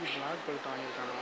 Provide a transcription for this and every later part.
black belt வாங்கியிருக்கானா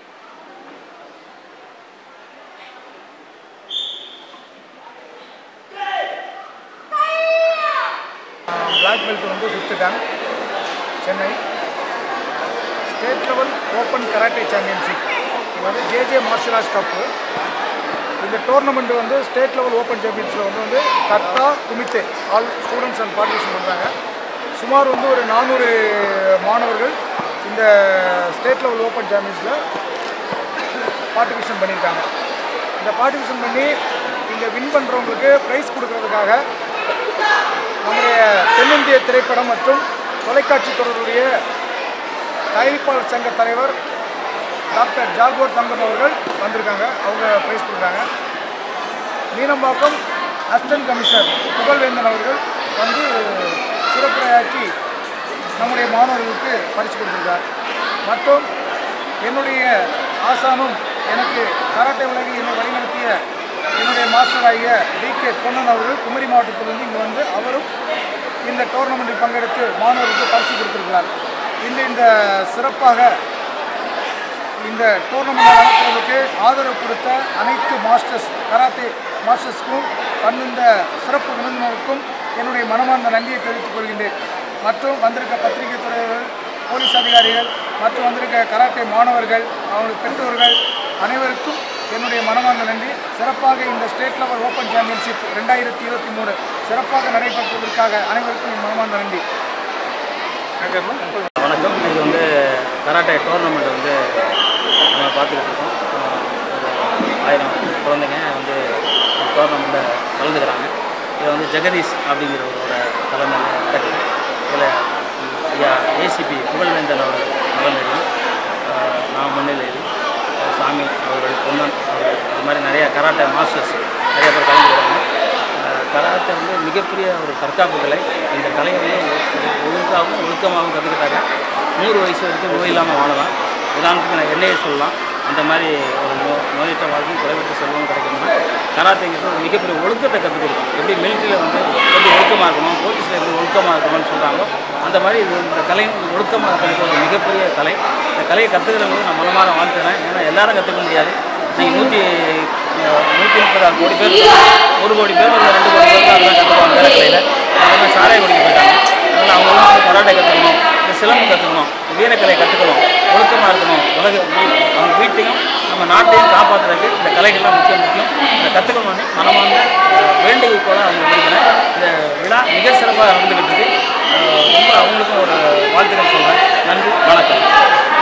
black belt வந்து fifth dan Chennai state level open karate championship இது வந்து ஜேஜே மார்ஷல் ஆர்ட்ஸ் கப்பு இந்த டோர்னமெண்ட் வந்து ஸ்டேட் லெவல் ஓப்பன் சாம்பியன்ஷிப்பில் வந்து வந்து kata kumite all students and participation பண்ணுறாங்க சுமார் வந்து ஒரு நானூறு மாணவர்கள் இந்த ஸ்டேட் லெவல் ஓப்பன் சாம்பியன்ஸில் பார்ட்டிசிபேஷன் பண்ணியிருக்காங்க இந்த பார்ட்டிசிபேஷன் பண்ணி இங்கே வின் பண்ணுறவங்களுக்கு ப்ரைஸ் கொடுக்கறதுக்காக நம்முடைய தென்னிந்திய திரைப்படம் மற்றும் தொலைக்காட்சி தொடர்புடைய தயாரிப்பாளர் சங்க தலைவர் டாக்டர் ஜால்கோட் தங்கம் அவர்கள் வந்திருக்காங்க அவங்க ப்ரைஸ் கொடுக்குறாங்க மீனம்பாக்கம் அசிஸ்டன்ட் கமிஷனர் புகழ்வேந்தன் அவர்கள் வந்து சிறப்புரையாற்றி நம்முடைய மாணவர்களுக்கு பரிசு கொடுத்திருக்கார் மற்றும் என்னுடைய ஆசானும் எனக்கு கராட்டே உலகில் என்னை வழிநடத்திய என்னுடைய மாஸ்டர் ஆகிய டி கே பொன்னன் அவர்கள் குமரி மாவட்டத்திலிருந்து இங்கே வந்து அவரும் இந்த டோர்னமெண்ட்டில் பங்கெடுத்து மாணவர்களுக்கு பரிசு கொடுத்திருக்கிறார் இந்த இந்த சிறப்பாக இந்த டோர்னமெண்ட் நடத்துவதற்கு ஆதரவு கொடுத்த அனைத்து மாஸ்டர்ஸ் கராத்தே மாஸ்டர்ஸ்க்கும் வந்திருந்த சிறப்பு விருந்தினருக்கும் என்னுடைய மனமார்ந்த நன்றியை தெரிவித்துக் கொள்கின்றேன் மற்றும் வந்திருக்க பத்திரிகை துறையர்கள் போலீஸ் அதிகாரிகள் மற்றும் வந்திருக்க கராத்தே மாணவர்கள் அவங்களுடைய பெற்றோர்கள் அனைவருக்கும் என்னுடைய மனமார்ந்த நன்றி சிறப்பாக இந்த ஸ்டேட் லெவல் ஓப்பன் சாம்பியன்ஷிப் ரெண்டாயிரத்தி இருபத்தி மூணு சிறப்பாக நடைபெற்றதற்காக அனைவருக்கும் என் மனமார்ந்த நன்றி வணக்கம் இது வந்து கராட்டே டோர்னமெண்ட் வந்து நம்ம பார்த்துக்கிட்டு இருக்கோம் அஹ் ஒரு ஆயிரம் குழந்தைங்க வந்து டோர்னமெண்ட்டில் கலந்துக்கிறாங்க இதை வந்து ஜெகதீஷ் அப்படிங்கிறவரோட தலைமையில் நடக்குது இதில் ஐயா ஏசிபி புகழ்வேந்தன் அவர்கள் தலைமையிலும் அஹ் நான் முன்னிலையில் அஹ் சாமி அவர்கள் பொன்னன் அவர்கள் இது மாதிரி நிறைய கராட்டே மாஸ்டர்ஸ் நிறைய பேர் கலந்துக்கிறாங்க அஹ் கராத்தே வந்து மிகப்பெரிய ஒரு தற்காப்பு கலை இந்த கலையை வந்து ஒ- ஒழுங்காகவும் ஒழுக்கமாகவும் கற்றுக்கிட்டாங்க நூறு வயசு வரைக்கும் நோய் இல்லாமல் வாழலாம் உதாரணத்துக்கு நான் என்னையே சொல்லலாம் அந்த மாதிரி ஒரு நோ நோயற்ற வாழ்க்கை குறைவற்ற செல்வம் கிடைக்கணும்னா கராத்தேங்கிறது ஒரு மிகப்பெரிய ஒழுக்கத்தை கற்றுக் கொடுக்கும் எப்படி மிலிட்டரியில் வந்து எப்படி ஒழுக்கமாக இருக்கணும் போலீஸில் எப்படி ஒழுக்கமாக இருக்கணும்னு சொல்கிறாங்களோ அந்த மாதிரி இது இந்த கலையும் வந்து ஒழுக்கமாக இருக்கிறது ஒரு மிகப்பெரிய கலை இந்த கலையை கற்றுக்கிறவங்க நான் மனமாற வாழ்த்துறேன் ஏன்னா எல்லாரும் கற்றுக்க முடியாது நீங்கள் நூற்றி நூற்றி முப்பதாறு கோடி பேர் ஒரு கோடி பேர் இல்லை ரெண்டு கோடி பேர் தான் அதெல்லாம் கற்றுக்குவாங்க வேலை கலையில் எல்லாமே சாராய குடிக்க போயிட்டாங்க அதனால் அவங்களாம் வந்து கராட்டே கற்றுக்கணும் இந்த சிலம்பு கற்றுக்கணும் வீரக்கலை கற்றுக்கணும் ஒழுக்கமாக இருக்கணும் உலக அவங்க வீட்டையும் நம்ம நாட்டையும் காப்பாற்றுறதுக்கு இந்த கலைகள்லாம் முக்கியம் முக்கியம் இதை கற்றுக்கணும்னு மனமார்ந்த அஹ், வேண்டுகோள் போல அவங்க விரும்புகிறேன் இந்த விழா மிக சிறப்பாக நடந்துக்கிட்டு இருக்கு அஹ், ரொம்ப அவங்களுக்கும் ஒரு வாழ்த்துக்கள் சொல்கிறேன் நன்றி வணக்கம்